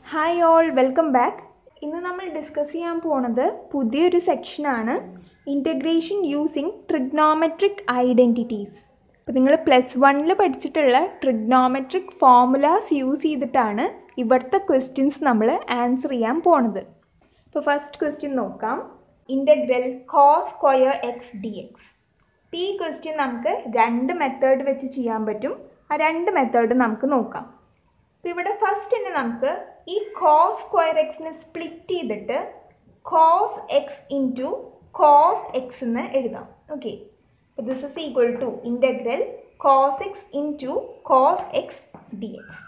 Hi all welcome back ഇന്ന് നമ്മൾ discuss ചെയ്യാൻ പോണത് പുതിയൊരു സെക്ഷനാണ് ഇൻറ്റഗ്രേഷൻ യൂസിങ് ട്രിഗ്നോമെട്രിക് ഐഡൻറ്റിറ്റീസ് അപ്പോൾ നിങ്ങൾ പ്ലസ് വണ്ണിൽ പഠിച്ചിട്ടുള്ള ട്രിഗ്നോമെട്രിക് ഫോമുലാസ് യൂസ് ചെയ്തിട്ടാണ് ഇവിടുത്തെ ക്വസ്റ്റ്യൻസ് നമ്മൾ ആൻസർ ചെയ്യാൻ പോണത് ഇപ്പോൾ ഫസ്റ്റ് ക്വസ്റ്റ്യൻ നോക്കാം integral cos square x d x ഈ ക്വസ്റ്റ്യൻ നമുക്ക് രണ്ട് മെത്തേഡ് വെച്ച് ചെയ്യാൻ പറ്റും ആ രണ്ട് മെത്തേഡ് നമുക്ക് നോക്കാം അപ്പോൾ ഇവിടെ ഫസ്റ്റ് തന്നെ നമുക്ക് ഈ കോസ് സ്ക്വയർ എക്സിനെ സ്പ്ലിറ്റ് ചെയ്തിട്ട് cos x into cos x എന്ന് എഴുതാം ഓക്കെ അപ്പോൾ this is equal to integral cos x into cos x d x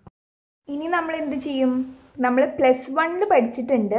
ഇനി നമ്മൾ എന്ത് ചെയ്യും നമ്മൾ പ്ലസ് വണ്ണിൽ പഠിച്ചിട്ടുണ്ട്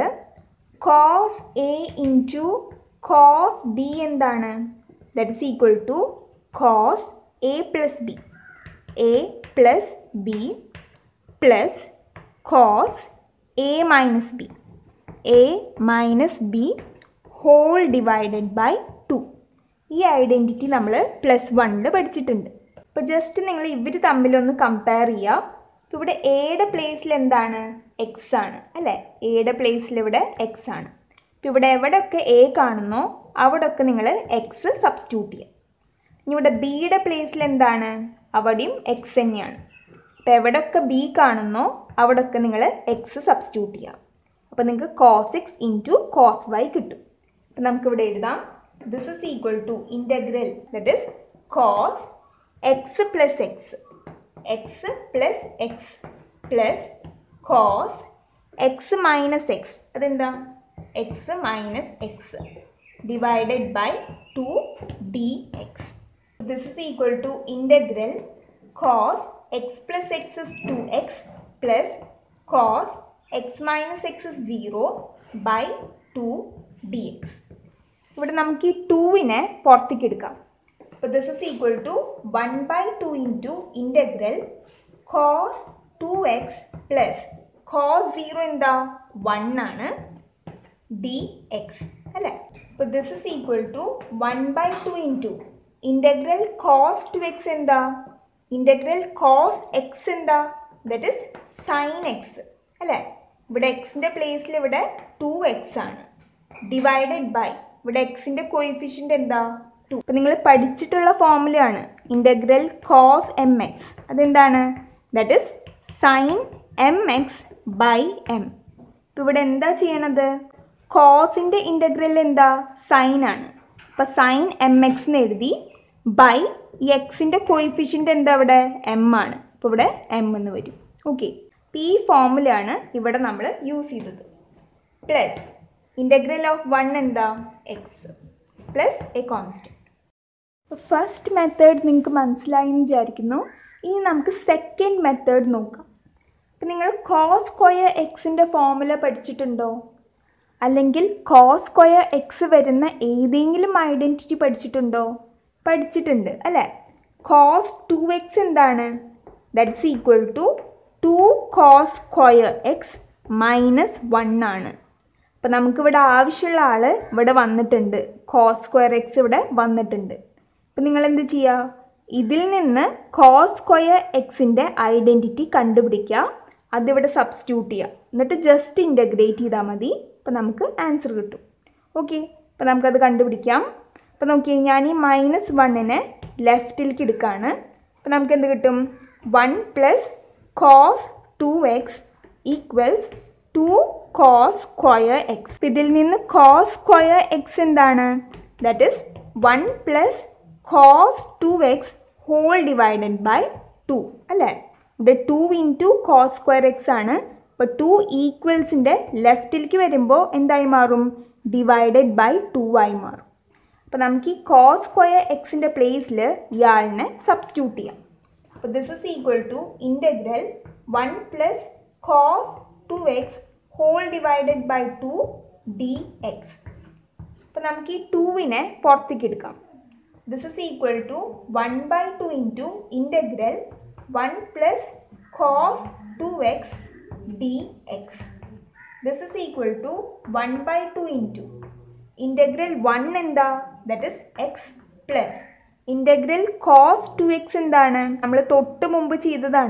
cos a into cos d എന്താണ് that is equal to cos a plus b a plus b plus cos a minus b a minus b whole divided by two ഈ identity നമ്മൾ പ്ലസ് വണ്ണിൽ പഠിച്ചിട്ടുണ്ട് അപ്പോൾ just നിങ്ങൾ ഇവർ തമ്മിലൊന്ന് compare ചെയ്യുക ഇപ്പോൾ ഇവിടെ എയുടെ പ്ലേസിൽ എന്താണ് എക്സ് ആണ് അല്ലേ എയുടെ പ്ലേസിൽ ഇവിടെ എക്സ് ആണ് ഇപ്പോൾ ഇവിടെ എവിടെയൊക്കെ എ കാണുന്നോ അവിടെയൊക്കെ നിങ്ങൾ എക്സ് സബ്സ്റ്റിറ്റ്യൂട്ട് ചെയ്യുക ഇനി ഇവിടെ ബിയുടെ പ്ലേസിൽ എന്താണ് അവിടെയും എക്സ് തന്നെയാണ് അപ്പോൾ എവിടെയൊക്കെ ബി കാണുന്നോ അവിടെയൊക്കെ നിങ്ങൾ എക്സ് സബ്സ്റ്റിറ്റ്യൂട്ട് ചെയ്യാം അപ്പോൾ നിങ്ങൾക്ക് cos x into cos y കിട്ടും അപ്പോൾ നമുക്കിവിടെ എഴുതാം this is equal to integral that is cos x plus x x plus x plus cos x minus x അതെന്താ x minus x divided by two d x this is equal to integral cos x plus x is two x plus cos x minus x is zero by two d x ഇവിടെ നമുക്ക് ഈ ടൂവിനെ പുറത്തേക്ക് എടുക്കാം അപ്പോൾ this is equal to one by two into integral cos two x plus cos zero എന്താ one ആണ് d x അല്ലേ അപ്പോൾ this is equal to one by two into integral cos two x എന്താ ഇൻ്റഗ്രൽ കോസ് എക്സ് എന്താ that is sine x അല്ലേ ഇവിടെ എക്സിൻ്റെ പ്ലേസിൽ ഇവിടെ ടു എക്സ് ആണ് ഡിവൈഡഡ് ബൈ ഇവിടെ എക്സിൻ്റെ കോയിഫിഷ്യൻ്റ് എന്താ ടു അപ്പോൾ നിങ്ങൾ പഠിച്ചിട്ടുള്ള ഫോമുലയാണ് ഇൻ്റഗ്രൽ കോസ് എം എക്സ് അതെന്താണ് that is sign m x by m ഇപ്പോൾ ഇവിടെ എന്താ ചെയ്യണത് കോസിൻ്റെ ഇൻ്റഗ്രൽ എന്താ സൈൻ ആണ് അപ്പോൾ സൈൻ എം എക്സ് എന്ന് എഴുതി ബൈ ഈ എക്സിൻ്റെ കോയിഫിഷ്യൻ്റ് എന്താ ഇവിടെ എം ആണ് അപ്പോൾ ഇവിടെ എം എന്ന് വരും ഓക്കെ അപ്പോൾ ഈ ഫോമുലയാണ് ഇവിടെ നമ്മൾ യൂസ് ചെയ്തത് പ്ലസ് ഇൻ്റഗ്രൽ ഓഫ് വൺ എന്താ x plus a constant first method നിങ്ങൾക്ക് മനസ്സിലായി എന്ന് വിചാരിക്കുന്നു ഇനി നമുക്ക് സെക്കൻഡ് മെത്തേഡ് നോക്കാം അപ്പം നിങ്ങൾ കോസ് സ്ക്വയർ എക്സിൻ്റെ ഫോമുല പഠിച്ചിട്ടുണ്ടോ അല്ലെങ്കിൽ കോസ് സ്ക്വയർ എക്സ് വരുന്ന ഏതെങ്കിലും ഐഡൻറ്റിറ്റി പഠിച്ചിട്ടുണ്ടോ പഠിച്ചിട്ടുണ്ട് അല്ലേ കോസ് ടു എക്സ് എന്താണ് that's equal to two cos square x minus one ആണ് അപ്പോൾ നമുക്കിവിടെ ആവശ്യമുള്ള ആൾ ഇവിടെ വന്നിട്ടുണ്ട് കോസ് സ്ക്വയർ എക്സ് ഇവിടെ വന്നിട്ടുണ്ട് അപ്പോൾ നിങ്ങൾ എന്ത് ചെയ്യുക ഇതിൽ നിന്ന് കോസ് സ്ക്വയർ എക്സിൻ്റെ ഐഡൻറ്റിറ്റി കണ്ടുപിടിക്കുക അതിവിടെ സബ്സ്റ്റിറ്റ്യൂട്ട് ചെയ്യുക എന്നിട്ട് ജസ്റ്റ് ഇൻ്റഗ്രേറ്റ് ചെയ്താൽ മതി അപ്പോൾ നമുക്ക് ആൻസർ കിട്ടും ഓക്കെ അപ്പോൾ നമുക്കത് കണ്ടുപിടിക്കാം അപ്പോൾ നോക്കിയേ ഞാൻ ഈ മൈനസ് വണ്ണിനെ ലെഫ്റ്റിലേക്ക് എടുക്കുകയാണ് അപ്പോൾ നമുക്ക് എന്ത് കിട്ടും one plus cos two x equals two cos square x ഇതിൽ നിന്ന് കോസ് സ്ക്വയർ എക്സ് എന്താണ് that is one plus cos two x whole divided by two അല്ലേ ഇവിടെ two into cos square x ആണ് അപ്പോൾ ടു ഈക്വൽസിൻ്റെ ലെഫ്റ്റിലേക്ക് വരുമ്പോൾ എന്തായി മാറും ഡിവൈഡഡ് ബൈ ടു ആയി മാറും അപ്പോൾ നമുക്ക് ഈ കോസ് സ്ക്വയർ എക്സിൻ്റെ പ്ലേസിൽ ഇയാളിനെ സബ്സ്റ്റിറ്റ്യൂട്ട് ചെയ്യാം അപ്പോൾ this is equal to integral one plus cos two x whole divided by two d x അപ്പോൾ നമുക്ക് ഈ ടൂവിനെ പുറത്തേക്ക് എടുക്കാം this is equal to one by two into integral one plus cos two x d x this is equal to one by two into integral one എന്താ that is x plus integral cos two x എന്താണ് നമ്മൾ തൊട്ട് മുമ്പ് ചെയ്തതാണ്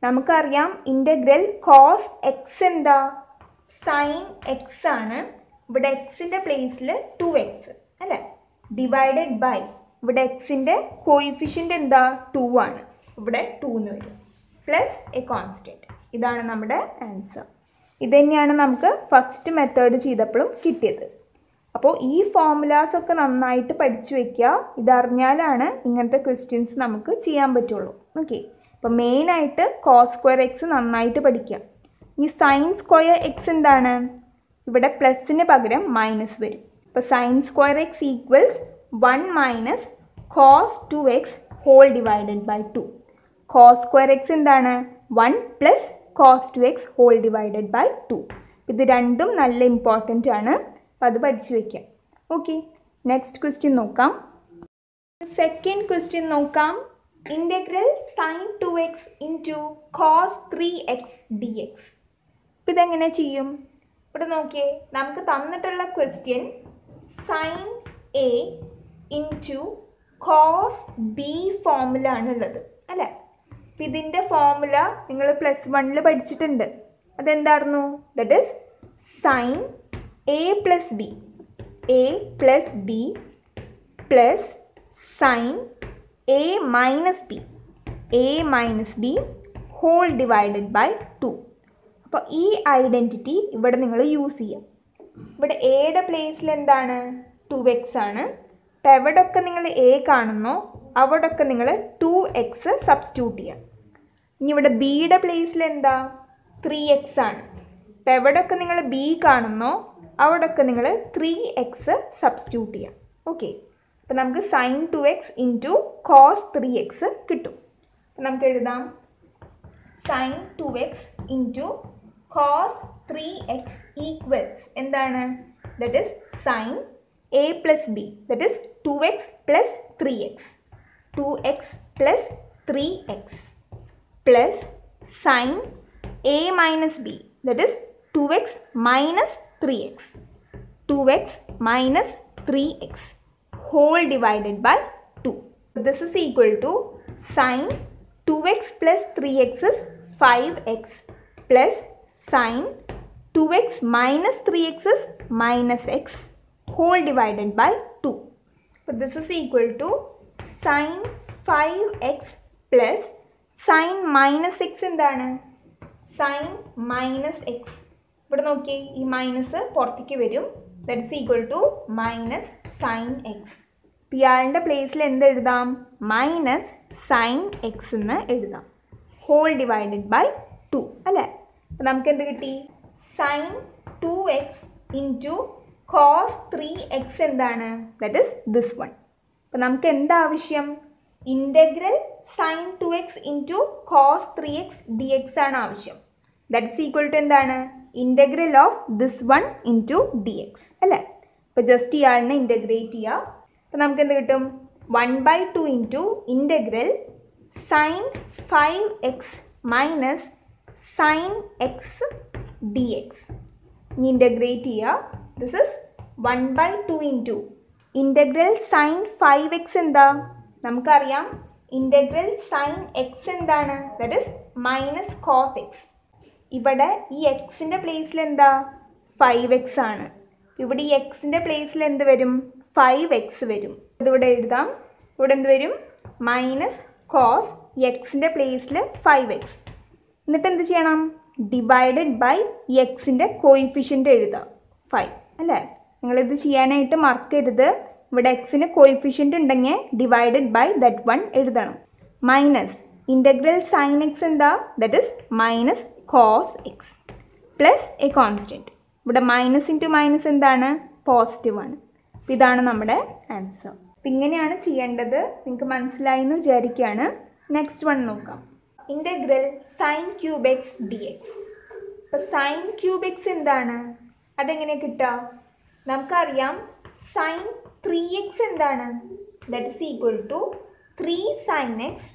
നമുക്കറിയാം integral cos x എന്താ sine x ആണ് ഇവിടെ എക്സിൻ്റെ പ്ലേസിൽ ടു എക്സ് അല്ലേ ഡിവൈഡഡ് ബൈ ഇവിടെ എക്സിൻ്റെ കോയിഫിഷ്യൻ്റ് എന്താ ടു ആണ് ഇവിടെ ടു എന്ന് വരും പ്ലസ് എ കോൺസ്റ്റൻറ്റ് ഇതാണ് നമ്മുടെ ആൻസർ ഇത് തന്നെയാണ് നമുക്ക് ഫസ്റ്റ് മെത്തേഡ് ചെയ്തപ്പോഴും കിട്ടിയത് അപ്പോൾ ഈ ഫോർമുലാസ് ഒക്കെ നന്നായിട്ട് പഠിച്ചു വെക്കുക ഇതറിഞ്ഞാലാണ് ഇങ്ങനത്തെ ക്വസ്റ്റ്യൻസ് നമുക്ക് ചെയ്യാൻ പറ്റുള്ളൂ ഓക്കെ അപ്പോൾ മെയിനായിട്ട് കോസ് സ്ക്വയർ എക്സ് നന്നായിട്ട് പഠിക്കുക ഈ സൈൻ സ്ക്വയർ എക്സ് എന്താണ് ഇവിടെ പ്ലസിന് പകരം മൈനസ് വരും അപ്പോൾ sine square x equals one minus cos two x whole divided by two cos square x എന്താണ് one plus cos two x whole divided by two ഇത് രണ്ടും നല്ല ഇമ്പോർട്ടൻ്റ് ആണ് അപ്പോൾ അത് പഠിച്ചു വയ്ക്കാം ഓക്കെ നെക്സ്റ്റ് ക്വസ്റ്റ്യൻ നോക്കാം സെക്കൻഡ് ക്വസ്റ്റ്യൻ നോക്കാം integral sine two x into cos three x d x ഇപ്പം ഇതെങ്ങനെ ചെയ്യും ഇവിടെ നോക്കിയേ നമുക്ക് തന്നിട്ടുള്ള question sine a into cos b formula ആണുള്ളത് അല്ലേ അപ്പം ഇതിൻ്റെ ഫോമുല നിങ്ങൾ പ്ലസ് വണ്ണിൽ പഠിച്ചിട്ടുണ്ട് അതെന്തായിരുന്നു that is sine a plus b a plus b plus sine a minus b a minus b whole divided by two അപ്പോൾ ഈ ഐഡൻറ്റിറ്റി ഇവിടെ നിങ്ങൾ യൂസ് ചെയ്യാം ഇവിടെ എയുടെ പ്ലേസിൽ എന്താണ് ടു എക്സ് ആണ് അപ്പോൾ എവിടെയൊക്കെ നിങ്ങൾ എ കാണുന്നോ അവിടെയൊക്കെ നിങ്ങൾ ടു എക്സ് സബ്സ്റ്റിറ്റ്യൂട്ട് ചെയ്യാം ഇനി ഇവിടെ ബിയുടെ പ്ലേസിൽ എന്താ ത്രീ എക്സ് ആണ് അപ്പോൾ എവിടെയൊക്കെ നിങ്ങൾ ബി കാണുന്നോ അവിടെയൊക്കെ നിങ്ങൾ ത്രീ എക്സ് സബ്സ്റ്റിറ്റ്യൂട്ട് ചെയ്യാം ഓക്കെ അപ്പോൾ നമുക്ക് sine two x into cos three x കിട്ടും അപ്പോൾ നമുക്ക് എഴുതാം sine two x into cos three x equals എന്താണ് that is sine a plus b that is two x plus three x two x plus three x plus sine a minus b that is two x minus three x two x minus three x whole divided by 2. This is equal to sine 2x plus 3x is 5x plus sine 2x minus 3x is minus x whole divided by 2. So this is equal to sine 5x plus sine minus x എന്താണ് sine minus x ഇവിടെ നോക്കിയേ ഈ minus പുറത്തേക്ക് വരും that is equal to minus sine x ഇയാളുടെ പ്ലേസിൽ എന്ത് എഴുതാം മൈനസ് സൈൻ എക്സ് എന്ന് എഴുതാം ഹോൾ ഡിവൈഡഡ് ബൈ ടു അല്ലേ അപ്പം നമുക്ക് എന്ത് കിട്ടി sine two x into cos three x എന്താണ് ദറ്റ് ഇസ് ദിസ് വൺ അപ്പം നമുക്ക് എന്താ ആവശ്യം integral sine two x into cos three x d x ആണ് ആവശ്യം ദറ്റ് ഇസ് ഈക്വൽ ടു എന്താണ് integral of this one into d x അല്ലേ അപ്പോൾ ജസ്റ്റ് ഇയാളിനെ ഇൻ്റഗ്രേറ്റ് ചെയ്യുക അപ്പോൾ നമുക്ക് എന്ത് കിട്ടും one by two into integral sine five x minus sine x d x ഇനി ഇൻ്റഗ്രേറ്റ് ചെയ്യുക this is one by two into integral sine five x എന്താ നമുക്കറിയാം ഇൻ്റഗ്രൽ സൈൻ എക്സ് എന്താണ് that is minus cos x ഇവിടെ ഈ എക്സിൻ്റെ പ്ലേസിൽ എന്താ ഫൈവ് എക്സ് ആണ് ഇവിടെ ഈ എക്സിൻ്റെ പ്ലേസിൽ എന്ത് വരും ഫൈവ് എക്സ് വരും ഇതിവിടെ എഴുതാം ഇവിടെ എന്ത് വരും മൈനസ് കോസ് എക്സിൻ്റെ പ്ലേസിൽ ഫൈവ് എക്സ് എന്നിട്ട് എന്ത് ചെയ്യണം ഡിവൈഡഡ് ബൈ എക്സിൻ്റെ കോയിഫിഷ്യൻ്റ് എഴുതാം ഫൈവ് അല്ലേ നിങ്ങളിത് ചെയ്യാനായിട്ട് മറക്കരുത് ഇവിടെ എക്സിന് കോയിഫിഷ്യൻ്റ് ഉണ്ടെങ്കിൽ ഡിവൈഡഡ് ബൈ ദറ്റ് വൺ എഴുതണം മൈനസ് ഇൻ്റഗ്രൽ സൈൻ എക്സ് എന്താ that is minus cos x plus a constant ഇവിടെ മൈനസ് ഇൻറ്റു മൈനസ് എന്താണ് പോസിറ്റീവ് ആണ് അപ്പോൾ ഇതാണ് നമ്മുടെ ആൻസർ അപ്പം ഇങ്ങനെയാണ് ചെയ്യേണ്ടത് നിങ്ങൾക്ക് മനസ്സിലായി എന്ന് വിചാരിക്കുകയാണ് നെക്സ്റ്റ് വൺ നോക്കാം integral sine cube x d x അപ്പോൾ സൈൻ ക്യൂബ് എക്സ് എന്താണ് അതെങ്ങനെ കിട്ടുക നമുക്കറിയാം സൈൻ ത്രീ എക്സ് എന്താണ് that is equal to three sine x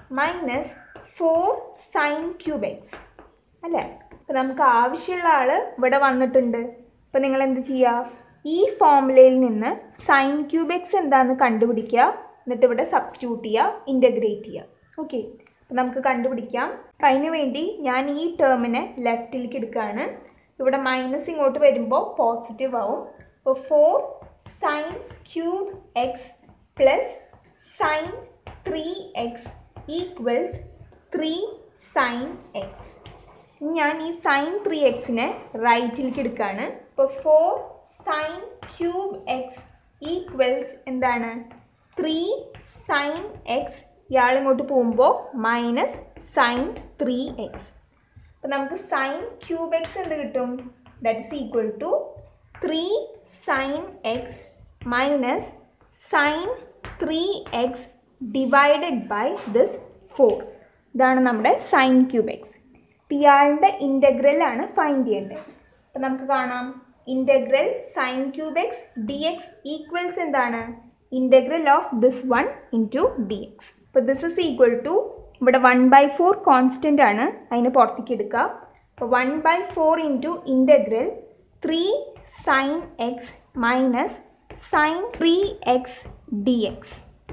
minus four sine cube x അല്ലേ അപ്പോൾ നമുക്ക് ആവശ്യമുള്ള ആൾ ഇവിടെ വന്നിട്ടുണ്ട് അപ്പോൾ നിങ്ങൾ എന്ത് ചെയ്യുക ഈ ഫോമുലയിൽ നിന്ന് സൈൻ ക്യൂബ് എക്സ് എന്താണെന്ന് കണ്ടുപിടിക്കുക എന്നിട്ട് ഇവിടെ സബ്സ്റ്റിറ്റ്യൂട്ട് ചെയ്യുക ഇൻ്റഗ്രേറ്റ് ചെയ്യുക ഓക്കെ അപ്പം നമുക്ക് കണ്ടുപിടിക്കാം അപ്പം അതിന് വേണ്ടി ഞാൻ ഈ ടേമിനെ ലെഫ്റ്റിലേക്ക് എടുക്കുകയാണ് ഇവിടെ മൈനസ് ഇങ്ങോട്ട് വരുമ്പോൾ പോസിറ്റീവ് ആവും അപ്പോൾ four sine cube x plus sine three x equals three sine x ഞാൻ ഈ സൈൻ ത്രീ എക്സിനെ റൈറ്റിലേക്ക് എടുക്കുകയാണ് അപ്പോൾ four sine cube x equals എന്താണ് ത്രീ സൈൻ എക്സ് ഇയാൾ ഇങ്ങോട്ട് പോകുമ്പോൾ മൈനസ് സൈൻ ത്രീ എക്സ് അപ്പോൾ നമുക്ക് സൈൻ ക്യൂബ് എക്സ് എന്ത് കിട്ടും that is equal to three sine x minus sine three x divided by this four ഇതാണ് നമ്മുടെ സൈൻ ക്യൂബ് എക്സ് ഇയാളുടെ ഇൻ്റഗ്രലാണ് ഫൈൻഡ് ചെയ്യേണ്ടത് അപ്പോൾ നമുക്ക് കാണാം integral sine cube x d x equals എന്താണ് integral of this one into d x അപ്പോൾ this is equal to ഇവിടെ വൺ ബൈ ഫോർ കോൺസ്റ്റൻ്റ് ആണ് അതിന് പുറത്തേക്ക് എടുക്കുക അപ്പോൾ one by four into integral three sine x minus sine three x d x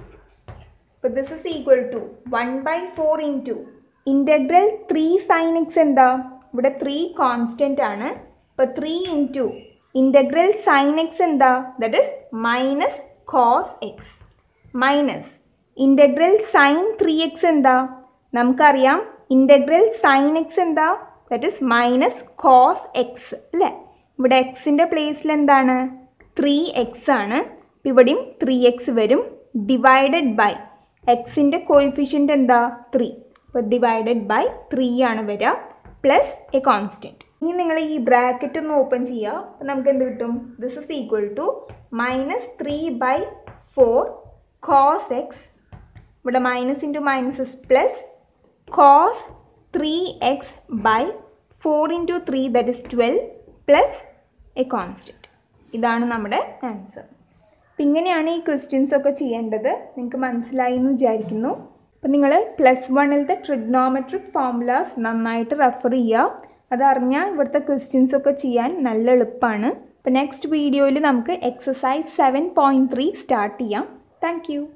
അപ്പോൾ this is equal to one by four into integral three sine x എന്താ ഇവിടെ three constant ആണ് അപ്പോൾ three into integral sine x എന്താ that is minus cos x minus integral sine three x എന്താ നമുക്കറിയാം integral sine x എന്താ that is minus cos x അല്ലേ ഇവിടെ എക്സിൻ്റെ പ്ലേസിൽ എന്താണ് ത്രീ എക്സ് ആണ് അപ്പോൾ ഇവിടെയും ത്രീ എക്സ് വരും ഡിവൈഡഡ് ബൈ എക്സിൻ്റെ കോയിഫിഷ്യൻ്റ് എന്താ ത്രീ അപ്പോൾ ഡിവൈഡഡ് ബൈ ത്രീ ആണ് വരിക പ്ലസ് എ കോൺസ്റ്റൻറ്റ് ഇനി നിങ്ങൾ ഈ ബ്രാക്കറ്റ് ഒന്ന് ഓപ്പൺ ചെയ്യുക അപ്പോൾ നമുക്ക് എന്ത് കിട്ടും this is equal to minus three by four cos x ഇവിടെ minus into minus is plus cos three x by four into three that is twelve plus a constant ഇതാണ് നമ്മുടെ ആൻസർ അപ്പം ഇങ്ങനെയാണ് ഈ ക്വസ്റ്റ്യൻസ് ഒക്കെ ചെയ്യേണ്ടത് നിങ്ങൾക്ക് മനസ്സിലായി എന്ന് വിചാരിക്കുന്നു അപ്പം നിങ്ങൾ പ്ലസ് വണ്ണിലത്തെ ട്രിഗ്നോമെട്രിക് ഫോർമുലാസ് നന്നായിട്ട് റെഫർ ചെയ്യുക അതറിഞ്ഞാൽ ഇവിടുത്തെ ക്വസ്റ്റ്യൻസ് ഒക്കെ ചെയ്യാൻ നല്ല എളുപ്പമാണ് അപ്പോൾ നെക്സ്റ്റ് വീഡിയോയിൽ നമുക്ക് exercise seven point three start ചെയ്യാം താങ്ക്